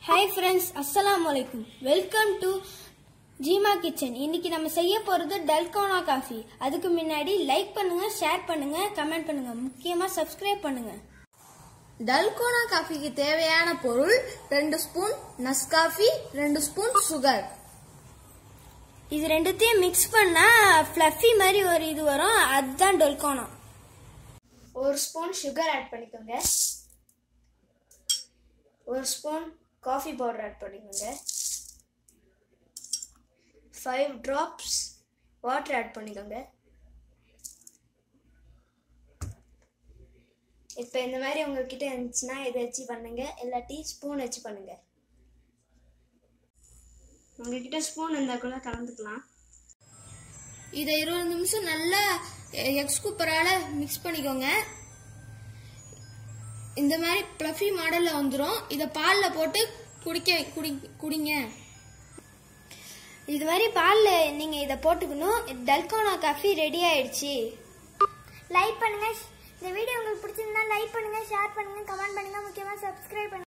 hi friends அஸ்ஸலாமு அலைக்கும் welcome to ஜீமா kitchen இன்னைக்கு நம்ம செய்ய போறது டல்கோனா காஃபி அதுக்கு முன்னாடி லைக் பண்ணுங்க ஷேர் பண்ணுங்க கமெண்ட் பண்ணுங்க முக்கியமா சப்ஸ்கிரைப் பண்ணுங்க டல்கோனா காஃபிக்கு தேவையான பொருள் ரெண்டு ஸ்பூன் நஸ்காஃபி ரெண்டு ஸ்பூன் சுகர் இது ரெண்டுத்தையும் மிக்ஸ் பண்ணா ஃப்ளஃபி மாதிரி ஒரு இது வரும் அதுதான் டல்கோனா ஒரு ஸ்பூன் சுகர் ஆட் பண்ணிக்கோங்க ஒரு ஸ்பூன் காஃபி பவுடர் ஆட் பண்ணிக்கோங்க ஃபைவ் ட்ராப்ஸ் வாட்டர் ஆட் பண்ணிக்கோங்க இப்போ இந்த மாதிரி உங்ககிட்ட இருந்துச்சுன்னா இதை வச்சு பண்ணுங்க இல்லாட்டி ஸ்பூன் வச்சு பண்ணுங்க உங்ககிட்ட ஸ்பூன் இருந்தால் கூட கலந்துக்கலாம் இதை இருபது நிமிஷம் நல்லா எக்ஸ் குப்பரால மிக்ஸ் பண்ணிக்கோங்க இந்த மாதிரி ப்ளஃபி மாடல்ல வந்துடும் இதை பாலில் போட்டு குடிக்க குடி குடிங்க இது மாதிரி பாலில் நீங்கள் இதை போட்டுக்கணும் டல்கோனா காஃபி ரெடி ஆயிடுச்சு லைக் பண்ணுங்க இந்த வீடியோ உங்களுக்கு பிடிச்சிருந்தா லைக் பண்ணுங்க ஷேர் பண்ணுங்க கமெண்ட் பண்ணுங்க முக்கியமா சப்ஸ்கிரைப் பண்ணுங்க